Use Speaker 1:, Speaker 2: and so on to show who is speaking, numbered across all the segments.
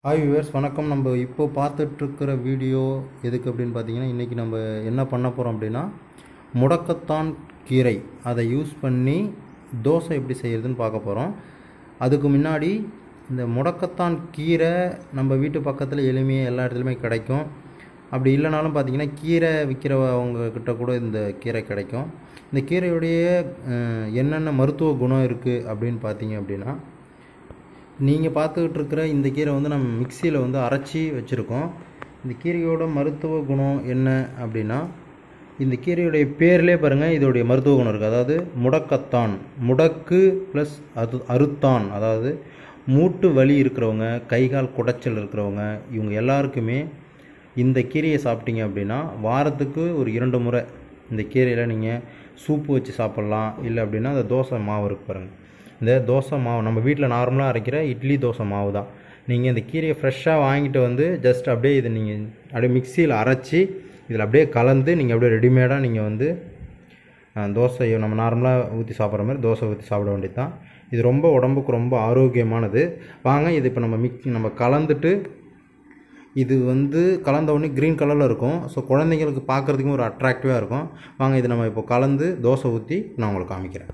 Speaker 1: hi viewers வணக்கம் நம்ம இப்போ பார்த்துட்ருக்கிற வீடியோ எதுக்கு அப்படின்னு பார்த்தீங்கன்னா இன்றைக்கி நம்ம என்ன பண்ண போகிறோம் அப்படின்னா முடக்கத்தான் கீரை அதை யூஸ் பண்ணி தோசை எப்படி செய்கிறதுன்னு பார்க்க போகிறோம் அதுக்கு முன்னாடி இந்த முடக்கத்தான் கீரை நம்ம வீட்டு பக்கத்தில் எளிமையாக எல்லா இடத்துலையுமே கிடைக்கும் அப்படி இல்லைனாலும் பார்த்தீங்கன்னா கீரை விற்கிறவங்க கிட்ட கூட இந்த கீரை கிடைக்கும் இந்த கீரையுடைய அஹ், என்னென்ன மருத்துவ குணம் இருக்குது அப்படின்னு பார்த்தீங்க அப்படின்னா நீங்கள் பார்த்துக்கிட்டு இருக்கிற இந்த கீரை வந்து நம்ம மிக்சியில் வந்து அரைச்சி வச்சுருக்கோம் இந்த கீரையோட மருத்துவ குணம் என்ன அப்படின்னா இந்த கீரையுடைய பேர்லேயே பாருங்கள் இதோடைய மருத்துவ குணம் இருக்குது அதாவது முடக்கத்தான் முடக்கு ப்ளஸ் அது அறுத்தான் அதாவது மூட்டு வலி இருக்கிறவங்க கைகால் குடைச்சல் இருக்கிறவங்க இவங்க எல்லாருக்குமே இந்த கீரையை சாப்பிட்டீங்க அப்படின்னா வாரத்துக்கு ஒரு இரண்டு முறை இந்த கீரையில் நீங்கள் சூப்பு வச்சு சாப்பிட்லாம் இல்லை அப்படின்னா அந்த தோசை மாவு இருக்கு பாருங்கள் இந்த தோசை மாவு நம்ம வீட்டில் நார்மலாக அரைக்கிற இட்லி தோசை மாவு தான் நீங்கள் இந்த கீரையை ஃப்ரெஷ்ஷாக வாங்கிட்டு வந்து ஜஸ்ட் அப்படியே இதை நீங்கள் அப்படியே மிக்சியில் அரைச்சி இதில் அப்படியே கலந்து நீங்கள் அப்படியே ரெடிமேடாக நீங்கள் வந்து அஹ், தோசையை நம்ம நார்மலாக ஊற்றி சாப்பிட்ற மாதிரி தோசை ஊற்றி சாப்பிட வேண்டியது தான் இது ரொம்ப உடம்புக்கு ரொம்ப ஆரோக்கியமானது வாங்க இது இப்போ நம்ம மிக் நம்ம கலந்துட்டு இது வந்து கலந்த உடனே க்ரீன் கலரில் இருக்கும் ஸோ குழந்தைங்களுக்கு பார்க்குறதுக்கும் ஒரு அட்ராக்டிவாக இருக்கும் வாங்க இது நம்ம இப்போ கலந்து தோசை ஊற்றி நான் உங்களுக்கு காமிக்கிறேன்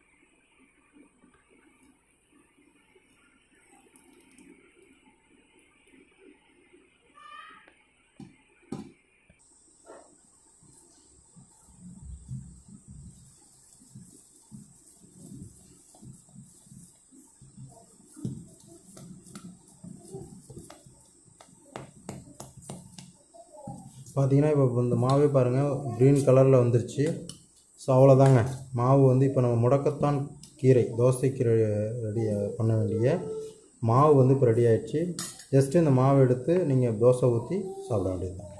Speaker 1: பார்த்தீங்கன்னா இப்போ இந்த மாவே பாருங்கள் க்ரீன் கலரில் வந்துருச்சு ஸோ அவ்வளோதாங்க மாவு வந்து இப்போ நம்ம முடக்கத்தான் கீரை தோசைக்கு ரெடி பண்ண வேண்டிய மாவு வந்து இப்போ ரெடி ஆயிடுச்சு ஜஸ்ட்டு இந்த மாவு எடுத்து நீங்கள் தோசை ஊற்றி சாப்பிட வேண்டியது